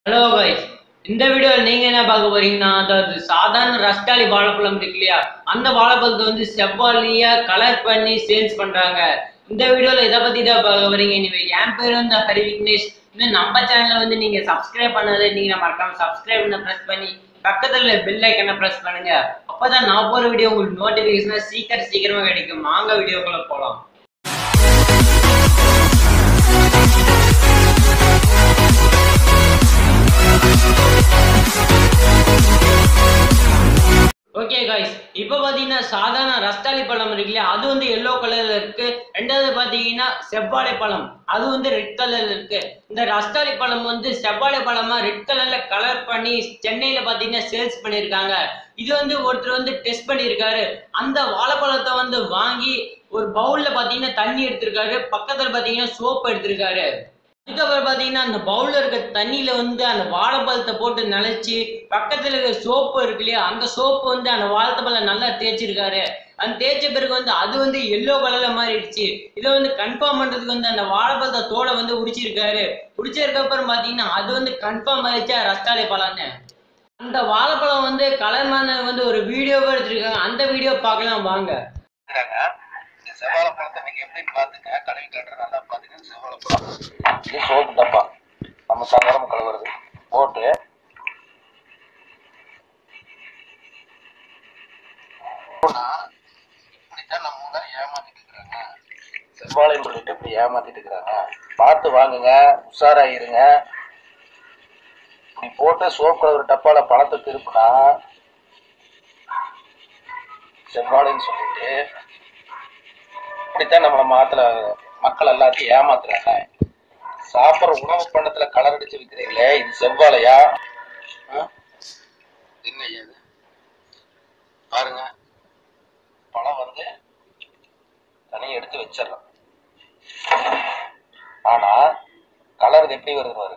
Hello guys இந்த வீடியோவில் நீங்க என்ன பார்க்க போறீங்கன்னா அதாவது சாதாரண ரஸ்டாலி வாழைப்பழம் இருக்கு இல்லையா அந்த வாழைப்பழத்தை வந்து செவ்வாலியா கலர் பண்ணி சேல்ஸ் பண்றாங்க இந்த வீடியோல இதை பத்தி தான் பார்க்க போறீங்க நீங்க என் பேர் வந்து ஹரி விக்னேஷ் இன்னும் நம்ம சேனலை வந்து நீங்க சப்ஸ்கிரைப் பண்ணாத நீங்க மறக்காம சப்ஸ்கிரைப் பண்ண பிரஸ் பண்ணி பக்கத்துல பெல் ஐக்கனை பிரஸ் பண்ணுங்க அப்பதான் நான் போற வீடியோ உங்களுக்கு நோட்டிபிகேஷன் சீக்கிரம் சீக்கிரமா கிடைக்கும் வாங்க வீடியோக்குள்ள போலாம் ஓகே காய்ஸ் இப்போ பார்த்தீங்கன்னா சாதாரண ரஸ்தாளி பழம் இருக்கு இல்லையா அது வந்து எல்லோ கலர்ல இருக்கு ரெண்டாவது பார்த்தீங்கன்னா செவ்வாழை பழம் அது வந்து ரெட் கலர்ல இருக்கு இந்த ரஸ்தாளி பழம் வந்து செவ்வாழை பழமா ரெட் கலர்ல கலர் பண்ணி சென்னையில பார்த்தீங்கன்னா சேல்ஸ் பண்ணியிருக்காங்க இது வந்து ஒருத்தர் வந்து டெஸ்ட் பண்ணியிருக்காரு அந்த வாழைப்பழத்தை வந்து வாங்கி ஒரு பவுல்ல பார்த்தீங்கன்னா தண்ணி எடுத்திருக்காரு பக்கத்துல பார்த்தீங்கன்னா சோப் எடுத்திருக்காரு அதுக்கப்புறம் பார்த்தீங்கன்னா அந்த பவுல்ல இருக்க தண்ணியில வந்து அந்த வாழைப்பழத்தை போட்டு நனைச்சி பக்கத்துல இருக்க சோப்பு இருக்கு இல்லையா அந்த சோப்பு வந்து அந்த வாழைப்பழம் நல்லா தேய்ச்சிருக்காரு அந்த தேய்ச்ச பிறகு வந்து அது வந்து எல்லோ கலர்ல மாறிடுச்சு இதை வந்து கன்ஃபார்ம் பண்றதுக்கு வந்து அந்த வாழைப்பழத்தை தோலை வந்து உரிச்சிருக்காரு உரிச்சதுக்கு அப்புறம் பார்த்தீங்கன்னா அது வந்து கன்ஃபார்ம் ஆயிடுச்சா ரஸ்தாளி பழம்னு அந்த வாழைப்பழம் வந்து கலர் மாறினது வந்து ஒரு வீடியோவை எடுத்திருக்காங்க அந்த வீடியோ பார்க்கலாம் வாங்க இருக்கிறாங்க இந்த செவ்வாழை பழத்தை நீங்க எப்படின்னு பாத்துங்க கழுவி காட்டுற நல்லா பாத்துங்க செவ்வாழை பழம் இது சோப்பு டப்பா நம்ம சாதாரண கழுவுறது போட்டு போனா இப்படித்தான் நம்ம ஊர்ல ஏமாத்திட்டு இருக்கிறாங்க செவ்வாழைன்னு சொல்லிட்டு இப்படி ஏமாத்திட்டு இருக்கிறாங்க பார்த்து வாங்குங்க உஷாரா இருங்க இப்படி போட்டு சோப்பு கழுவுற டப்பால பழத்தை திருப்பினா செவ்வாழைன்னு சொல்லிட்டு இப்படித்தான் நம்மள மாத்துல மக்கள் எல்லாத்தையும் ஏமாத்துறாங்க சாப்பிடுற உணவு பண்டத்துல கலர் அடிச்சு விற்கிறீங்களே இது செவ்வாழையா ஆ? என்ன ஐயா இது பாருங்க பழம் வந்து தனியாக எடுத்து வச்சிடலாம் ஆனா கலர் எப்படி வருது பாருங்க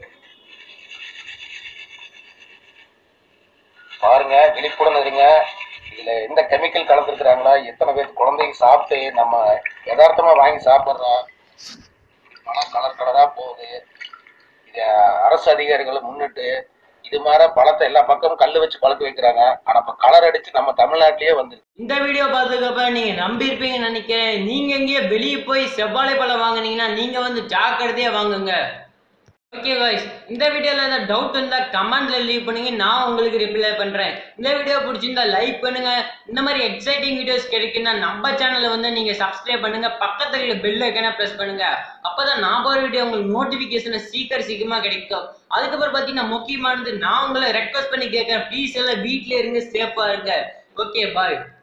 பாருங்க விழிப்புடன் இருங்க இதுல எந்த கெமிக்கல் கலந்துருக்குறாங்களா எத்தனை பேர் குழந்தைங்க சாப்பிட்டு நம்ம யதார்த்தமா வாங்கி சாப்பிடுறோம் பழம் கலர் கலரா போகுது இத அரசு அதிகாரிகளை முன்னிட்டு இது மாதிரி பழத்தை எல்லா பக்கமும் கல்லு வச்சு பழக்க வைக்கிறாங்க ஆனா இப்ப கலர் அடிச்சு நம்ம தமிழ்நாட்டிலேயே வந்து இந்த வீடியோ பார்த்ததுக்கப்புறம் நீங்க நம்பி இருப்பீங்கன்னு நினைக்கிறேன் நீங்க எங்கேயோ வெளியே போய் செவ்வாழை பழம் வாங்குனீங்கன்னா நீங்க வந்து ஜாக்கிரதையா வாங்குங்க ஓகே காய்ஸ் இந்த வீடியோல ஏதாவது டவுட் இருந்தா கமெண்ட்ல லீவ் பண்ணுங்க நான் உங்களுக்கு ரிப்ளை பண்றேன் இந்த வீடியோ பிடிச்சிருந்தா லைக் பண்ணுங்க இந்த மாதிரி எக்ஸைட்டிங் வீடியோஸ் கிடைக்குன்னா நம்ம சேனலை வந்து நீங்க சப்ஸ்கிரைப் பண்ணுங்க பக்கத்துல பெல் ஐக்கனை பிரஸ் பண்ணுங்க அப்பதான் நான் போற வீடியோ உங்களுக்கு நோட்டிபிகேஷன் சீக்கிரம் சீக்கிரமா கிடைக்கும் அதுக்கப்புறம் பாத்தீங்கன்னா முக்கியமானது நான் உங்களை ரெக்வஸ்ட் பண்ணி கேட்கறேன் ப்ளீஸ் எல்லாம் வீட்ல இருங்க சேஃபா இருங்க ஓகே பாய்